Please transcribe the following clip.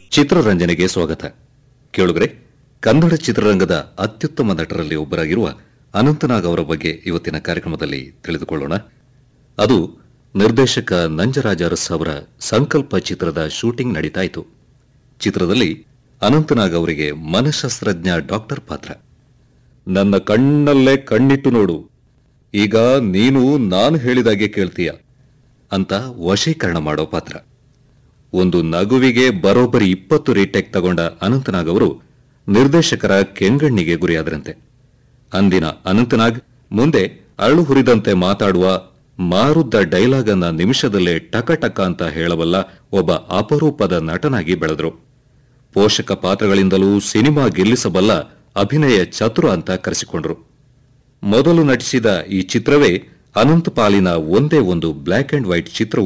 ಚಿತ್ರರಂಜನೆಗೆ ಸ್ವಾಗತ ಕೇಳುಗರೆ ಕನ್ನಡ ಚಿತ್ರರಂಗದ ಅತ್ಯುತ್ತಮ ನಟರಲ್ಲಿ ಒಬ್ಬರಾಗಿರುವ ಅನಂತನಾಗ್ ಅವರ ಬಗ್ಗೆ ಇವತ್ತಿನ ಕಾರ್ಯಕ್ರಮದಲ್ಲಿ ತಿಳಿದುಕೊಳ್ಳೋಣ ಅದು ನಿರ್ದೇಶಕ ನಂಜರಾಜ ಅರಸ್ ಅವರ ಸಂಕಲ್ಪ ಚಿತ್ರದ ಶೂಟಿಂಗ್ ನಡೀತಾ ಇತ್ತು ಚಿತ್ರದಲ್ಲಿ ಅನಂತನಾಗ್ ಅವರಿಗೆ ಮನಶಾಸ್ತ್ರಜ್ಞ ಡಾಕ್ಟರ್ ಪಾತ್ರ ನನ್ನ ಕಣ್ಣಲ್ಲೇ ಕಣ್ಣಿಟ್ಟು ನೋಡು ಈಗ ನೀನು ನಾನು ಹೇಳಿದಾಗೆ ಕೇಳ್ತೀಯ ಅಂತ ವಶೀಕರಣ ಮಾಡೋ ಪಾತ್ರ ಒಂದು ನಗುವಿಗೆ ಬರೋಬ್ಬರಿ ಇಪ್ಪತ್ತು ರೀಟೇಕ್ ತಗೊಂಡ ಅನಂತನಾಗ್ ಅವರು ನಿರ್ದೇಶಕರ ಕೆಂಗಣ್ಣಿಗೆ ಗುರಿಯಾದರಂತೆ ಅಂದಿನ ಅನಂತನಾಗ್ ಮುಂದೆ ಅರಳು ಹುರಿದಂತೆ ಮಾತಾಡುವ ಮಾರುದ್ದ ಡೈಲಾಗ್ ಅನ್ನ ನಿಮಿಷದಲ್ಲೇ ಟಕ ಟಕ ಅಂತ ಹೇಳಬಲ್ಲ ಒಬ್ಬ ಅಪರೂಪದ ನಟನಾಗಿ ಬೆಳೆದರು ಪೋಷಕ ಪಾತ್ರಗಳಿಂದಲೂ ಸಿನಿಮಾ ಗೆಲ್ಲಿಸಬಲ್ಲ ಅಭಿನಯ ಚತುರ ಅಂತ ಕರೆಸಿಕೊಂಡರು ಮೊದಲು ನಟಿಸಿದ ಈ ಚಿತ್ರವೇ ಅನಂತ ಪಾಲಿನ ಒಂದೇ ಒಂದು ಬ್ಲ್ಯಾಕ್ ಅಂಡ್ ವೈಟ್ ಚಿತ್ರ